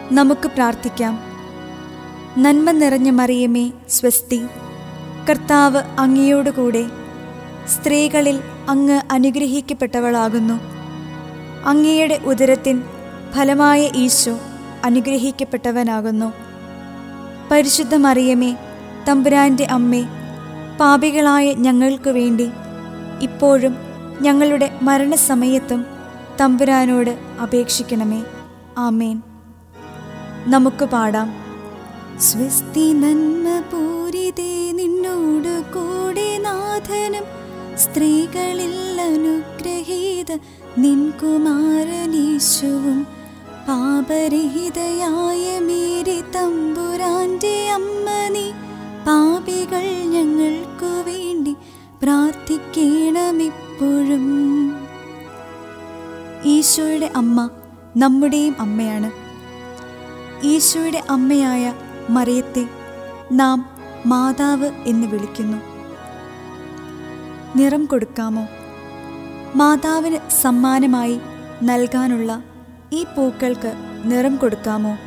നമുക്ക് പ്രാർത്ഥിക്കാം നന്മ നിറഞ്ഞ മറിയമേ സ്വസ്തി കർത്താവ് അങ്ങയോടുകൂടെ സ്ത്രീകളിൽ അങ്ങ് അനുഗ്രഹിക്കപ്പെട്ടവളാകുന്നു അങ്ങയുടെ ഉദരത്തിൻ ഫലമായ ഈശോ അനുഗ്രഹിക്കപ്പെട്ടവനാകുന്നു പരിശുദ്ധ മറിയമേ തമ്പുരാൻ്റെ അമ്മേ പാപികളായ ഞങ്ങൾക്ക് വേണ്ടി ഇപ്പോഴും ഞങ്ങളുടെ മരണസമയത്തും തമ്പുരാനോട് അപേക്ഷിക്കണമേ ആമേൻ നമുക്ക് പാടാം സ്വസ്തി നന്മ പൂരിതേ നിന്നോട് കൂടെ നാഥനും സ്ത്രീകളിൽ അനുഗ്രഹീത നിൻ കുമാരനീശുവും പാപരഹിതയായ മേരി തമ്പുരാന്റെ അമ്മ നീ പാപികൾ ഞങ്ങൾക്കു വേണ്ടി പ്രാർത്ഥിക്കണമെപ്പോഴും ഈശോയുടെ അമ്മ നമ്മുടെയും അമ്മയാണ് ഈശോയുടെ അമ്മയായ മറിയത്തെ നാം മാതാവ് എന്ന് വിളിക്കുന്നു നിറം കൊടുക്കാമോ മാതാവിന് സമ്മാനമായി നൽകാനുള്ള ഈ പൂക്കൾക്ക് നിറം കൊടുക്കാമോ